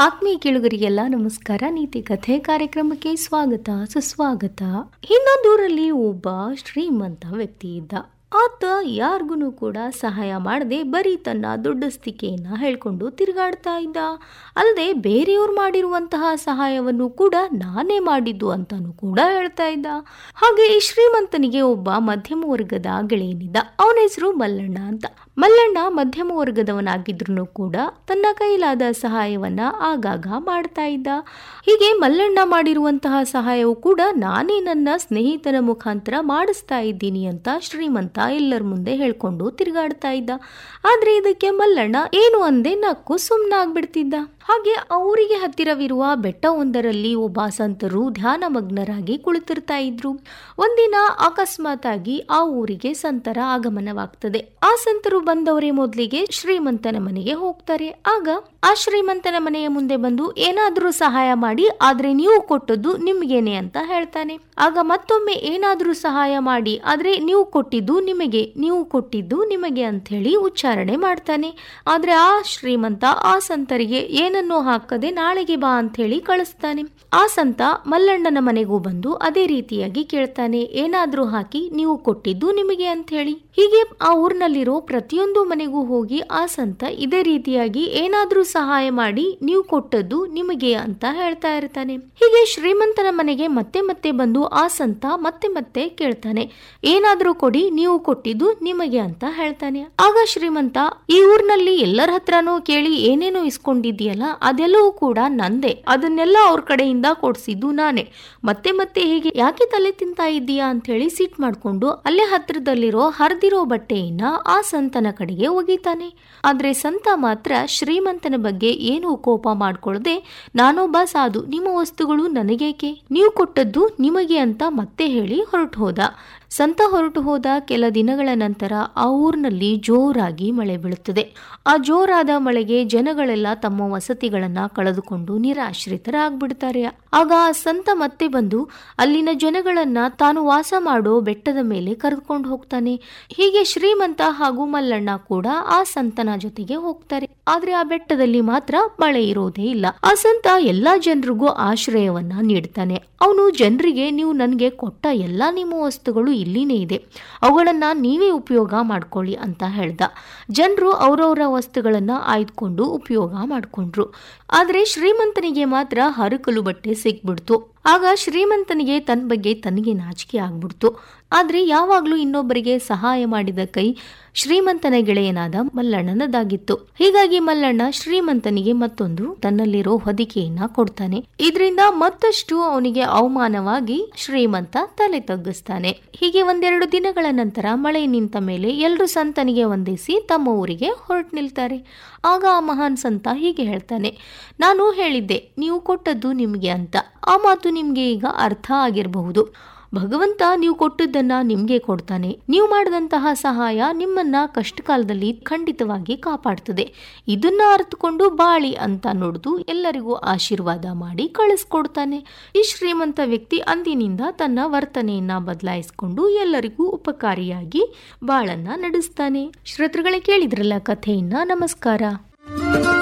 ಆತ್ಮೀಯ ಕೇಳುಗರಿಗೆಲ್ಲ ನಮಸ್ಕಾರ ನೀತಿ ಕಥೆ ಕಾರ್ಯಕ್ರಮಕ್ಕೆ ಸ್ವಾಗತ ಸುಸ್ವಾಗತ ಇನ್ನೊಂದೂರಲ್ಲಿ ಒಬ್ಬ ಶ್ರೀಮಂತ ವ್ಯಕ್ತಿ ಇದ್ದ ಆತ ಯಾರಿಗೂ ಕೂಡ ಸಹಾಯ ಮಾಡದೆ ಬರೀ ತನ್ನ ದುಡ್ಡಸ್ತಿಕೆಯನ್ನ ಹೇಳ್ಕೊಂಡು ತಿರುಗಾಡ್ತಾ ಇದ್ದ ಅಲ್ಲದೆ ಬೇರೆಯವ್ರು ಮಾಡಿರುವಂತಹ ಸಹಾಯವನ್ನು ಕೂಡ ನಾನೇ ಮಾಡಿದ್ದು ಅಂತಾನು ಕೂಡ ಹೇಳ್ತಾ ಇದ್ದ ಹಾಗೆ ಈ ಶ್ರೀಮಂತನಿಗೆ ಒಬ್ಬ ಮಧ್ಯಮ ವರ್ಗದ ಗೆಳೆಯನಿದ್ದ ಅವನ ಹೆಸರು ಮಲ್ಲಣ್ಣ ಅಂತ ಮಲ್ಲಣ್ಣ ಮಧ್ಯಮ ವರ್ಗದವನಾಗಿದ್ರು ಕೂಡ ತನ್ನ ಕೈಲಾದ ಸಹಾಯವನ್ನ ಆಗಾಗ ಮಾಡ್ತಾ ಇದ್ದ ಹೀಗೆ ಮಲ್ಲಣ್ಣ ಮಾಡಿರುವಂತಹ ಸಹಾಯವು ಕೂಡ ನಾನೇ ನನ್ನ ಸ್ನೇಹಿತನ ಮುಖಾಂತರ ಮಾಡಿಸ್ತಾ ಇದ್ದೀನಿ ಅಂತ ಶ್ರೀಮಂತ ಎಲ್ಲರ ಮುಂದೆ ಹೇಳ್ಕೊಂಡು ತಿರುಗಾಡ್ತಾ ಇದ್ದ ಆದ್ರೆ ಇದಕ್ಕೆ ಮಲ್ಲಣ್ಣ ಏನು ಅಂದೆ ನಕ್ಕು ಸುಮ್ಮನಾಗ್ಬಿಡ್ತಿದ್ದ ಹಾಗೆ ಅವರಿಗೆ ಹತ್ತಿರವಿರುವ ಬೆಟ್ಟವೊಂದರಲ್ಲಿ ಒಬ್ಬ ಸಂತರು ಧ್ಯಾನ ಮಗ್ನರಾಗಿ ಕುಳಿತಿರ್ತಾ ಇದ್ರು ಒಂದಿನ ಅಕಸ್ಮಾತ್ ಆಗಿ ಆ ಊರಿಗೆ ಸಂತರ ಆಗಮನವಾಗ್ತದೆ ಆ ಸಂತರು ಬಂದವರೇ ಮೊದಲಿಗೆ ಶ್ರೀಮಂತನ ಮನೆಗೆ ಹೋಗ್ತಾರೆ ಆಗ ಆ ಶ್ರೀಮಂತನ ಮನೆಯ ಮುಂದೆ ಬಂದು ಏನಾದ್ರೂ ಸಹಾಯ ಮಾಡಿ ಆದ್ರೆ ನೀವು ಕೊಟ್ಟದ್ದು ನಿಮ್ಗೇನೆ ಅಂತ ಹೇಳ್ತಾನೆ ಆಗ ಮತ್ತೊಮ್ಮೆ ಏನಾದ್ರೂ ಸಹಾಯ ಮಾಡಿ ಆದ್ರೆ ನೀವು ಕೊಟ್ಟಿದ್ದು ನಿಮಗೆ ನೀವು ಕೊಟ್ಟಿದ್ದು ನಿಮಗೆ ಅಂತ ಹೇಳಿ ಉಚ್ಚಾರಣೆ ಮಾಡ್ತಾನೆ ಆದ್ರೆ ಆ ಶ್ರೀಮಂತ ಆ ಸಂತರಿಗೆ ಏನನ್ನೂ ಹಾಕದೆ ನಾಳೆಗೆ ಬಾ ಅಂತ ಹೇಳಿ ಕಳಿಸ್ತಾನೆ ಆ ಸಂತ ಮಲ್ಲಣ್ಣನ ಮನೆಗೂ ಬಂದು ಅದೇ ರೀತಿಯಾಗಿ ಕೇಳ್ತಾನೆ ಏನಾದ್ರೂ ಹಾಕಿ ನೀವು ಕೊಟ್ಟಿದ್ದು ನಿಮಗೆ ಅಂತ ಹೇಳಿ ಹೀಗೆ ಆ ಊರಿನಲ್ಲಿರೋ ಪ್ರತಿಯೊಂದು ಮನೆಗೂ ಹೋಗಿ ಆ ಸಂತ ಇದೇ ರೀತಿಯಾಗಿ ಏನಾದ್ರೂ ಸಹಾಯ ಮಾಡಿ ನೀವು ಕೊಟ್ಟದ್ದು ನಿಮಗೆ ಅಂತ ಹೇಳ್ತಾ ಇರ್ತಾನೆ ಹೀಗೆ ಶ್ರೀಮಂತನ ಮನೆಗೆ ಮತ್ತೆ ಮತ್ತೆ ಬಂದು ಆ ಸಂತ ಮತ್ತೆ ಮತ್ತೆ ಕೇಳ್ತಾನೆ ಏನಾದ್ರೂ ಕೊಡಿ ನೀವು ಕೊಟ್ಟಿದ್ದು ನಿಮಗೆ ಅಂತ ಹೇಳ್ತಾನೆ ಆಗ ಶ್ರೀಮಂತ ಈ ಊರಿನಲ್ಲಿ ಎಲ್ಲರ ಹತ್ರನೂ ಕೇಳಿ ಏನೇನೋ ಇಸ್ಕೊಂಡಿದ್ಯಲ್ಲ ಅದೆಲ್ಲವೂ ಕೂಡ ನಂದೆ ಅದನ್ನೆಲ್ಲ ಅವ್ರ ಕಡೆಯಿಂದ ಕೊಡ್ಸಿದ್ದು ನಾನೇ ಮತ್ತೆ ಮತ್ತೆ ಹೀಗೆ ಯಾಕೆ ತಲೆ ತಿಂತಾ ಇದ್ದೀಯಾ ಅಂತ ಹೇಳಿ ಸಿಟ್ ಮಾಡ್ಕೊಂಡು ಅಲ್ಲೇ ಹತ್ರದಲ್ಲಿರೋ ಹರಿದಿರೋ ಬಟ್ಟೆಯನ್ನ ಆ ಸಂತನ ಕಡೆಗೆ ಒಗಿತಾನೆ ಆದ್ರೆ ಸಂತ ಮಾತ್ರ ಶ್ರೀಮಂತನ ಬಗ್ಗೆ ಏನು ಕೋಪ ಮಾಡ್ಕೊಳ್ಳದೆ ನಾನೊಬ್ಬ ಸಾಧು ನಿಮ್ಮ ವಸ್ತುಗಳು ನನಗೇಕೆ ನೀವು ಕೊಟ್ಟದ್ದು ನಿಮಗೆ ಅಂತ ಮತ್ತೆ ಹೇಳಿ ಹೊರಟು ಹೋದ ಸಂತ ಹೊರಟು ಹೋದ ಕೆಲ ದಿನಗಳ ನಂತರ ಆ ಊರಿನಲ್ಲಿ ಜೋರಾಗಿ ಮಳೆ ಬೀಳುತ್ತದೆ ಆ ಜೋರಾದ ಮಳೆಗೆ ಜನಗಳೆಲ್ಲ ತಮ್ಮ ವಸತಿಗಳನ್ನ ಕಳೆದುಕೊಂಡು ನಿರಾಶ್ರಿತರಾಗ್ಬಿಡ್ತಾರೆ ಆಗ ಆ ಸಂತ ಮತ್ತೆ ಬಂದು ಅಲ್ಲಿನ ಜನಗಳನ್ನ ತಾನು ವಾಸ ಮಾಡೋ ಬೆಟ್ಟದ ಮೇಲೆ ಕರೆದುಕೊಂಡು ಹೋಗ್ತಾನೆ ಹೀಗೆ ಶ್ರೀಮಂತ ಹಾಗೂ ಮಲ್ಲಣ್ಣ ಕೂಡ ಆ ಸಂತನ ಜೊತೆಗೆ ಹೋಗ್ತಾರೆ ಆದ್ರೆ ಆ ಬೆಟ್ಟದಲ್ಲಿ ಮಾತ್ರ ಮಳೆ ಇರೋದೇ ಇಲ್ಲ ಆ ಸಂತ ಎಲ್ಲಾ ಜನರಿಗೂ ಆಶ್ರಯವನ್ನ ನೀಡ್ತಾನೆ ಅವನು ಜನರಿಗೆ ನೀವು ನನಗೆ ಕೊಟ್ಟ ಎಲ್ಲಾ ನಿಮ್ಮ ವಸ್ತುಗಳು ಇಲ್ಲಿನೇ ಇದೆ ಅವುಗಳನ್ನ ನೀವೇ ಉಪಯೋಗ ಮಾಡ್ಕೊಳ್ಳಿ ಅಂತ ಹೇಳ್ದ ಜನರು ಅವರವರ ವಸ್ತುಗಳನ್ನ ಆಯ್ದುಕೊಂಡು ಉಪಯೋಗ ಮಾಡ್ಕೊಂಡ್ರು ಆದ್ರೆ ಶ್ರೀಮಂತನಿಗೆ ಮಾತ್ರ ಹರಕಲು ಬಟ್ಟೆ ಸಿಕ್ಬಿಡ್ತು ಆಗ ಶ್ರೀಮಂತನಿಗೆ ತನ್ನ ಬಗ್ಗೆ ತನಗೆ ನಾಚಿಕೆ ಆಗ್ಬಿಡ್ತು ಆದ್ರೆ ಯಾವಾಗ್ಲೂ ಇನ್ನೊಬ್ಬರಿಗೆ ಸಹಾಯ ಮಾಡಿದ ಕೈ ಶ್ರೀಮಂತನ ಗೆಳೆಯನಾದ ಮಲ್ಲಣ್ಣನದಾಗಿತ್ತು ಹೀಗಾಗಿ ಮಲ್ಲಣ್ಣ ಶ್ರೀಮಂತನಿಗೆ ಮತ್ತೊಂದು ತನ್ನಲ್ಲಿರೋ ಹೊದಿಕೆಯನ್ನ ಕೊಡ್ತಾನೆ ಇದರಿಂದ ಮತ್ತಷ್ಟು ಅವನಿಗೆ ಅವಮಾನವಾಗಿ ಶ್ರೀಮಂತ ತಲೆ ತಗ್ಗಿಸ್ತಾನೆ ಹೀಗೆ ಒಂದೆರಡು ದಿನಗಳ ನಂತರ ಮಳೆ ನಿಂತ ಮೇಲೆ ಎಲ್ಲರೂ ಸಂತನಿಗೆ ವಂದಿಸಿ ತಮ್ಮ ಊರಿಗೆ ಹೊರಟು ನಿಲ್ತಾರೆ ಆಗ ಆ ಮಹಾನ್ ಸಂತ ಹೀಗೆ ಹೇಳ್ತಾನೆ ನಾನು ಹೇಳಿದ್ದೆ ನೀವು ಕೊಟ್ಟದ್ದು ನಿಮಗೆ ಅಂತ ಆ ಮಾತು ನಿಮ್ಗೆ ಈಗ ಅರ್ಥ ಆಗಿರಬಹುದು ಭಗವಂತ ನೀವು ಕೊಟ್ಟದ್ದನ್ನ ನಿಮ್ಗೆ ಕೊಡ್ತಾನೆ ನೀವು ಮಾಡಿದಂತಹ ಸಹಾಯ ನಿಮ್ಮನ್ನ ಕಷ್ಟ ಕಾಲದಲ್ಲಿ ಖಂಡಿತವಾಗಿ ಕಾಪಾಡ್ತದೆ ಇದನ್ನ ಅರ್ಥಕೊಂಡು ಬಾಳಿ ಅಂತ ನೋಡಿದು ಎಲ್ಲರಿಗೂ ಆಶೀರ್ವಾದ ಮಾಡಿ ಕಳಿಸ್ಕೊಡ್ತಾನೆ ಈ ಶ್ರೀಮಂತ ವ್ಯಕ್ತಿ ಅಂದಿನಿಂದ ತನ್ನ ವರ್ತನೆಯನ್ನ ಬದಲಾಯಿಸಿಕೊಂಡು ಎಲ್ಲರಿಗೂ ಉಪಕಾರಿಯಾಗಿ ಬಾಳನ್ನ ನಡೆಸ್ತಾನೆ ಶ್ರೋತೃಗಳೇ ಕೇಳಿದ್ರಲ್ಲ ಕಥೆಯನ್ನ ನಮಸ್ಕಾರ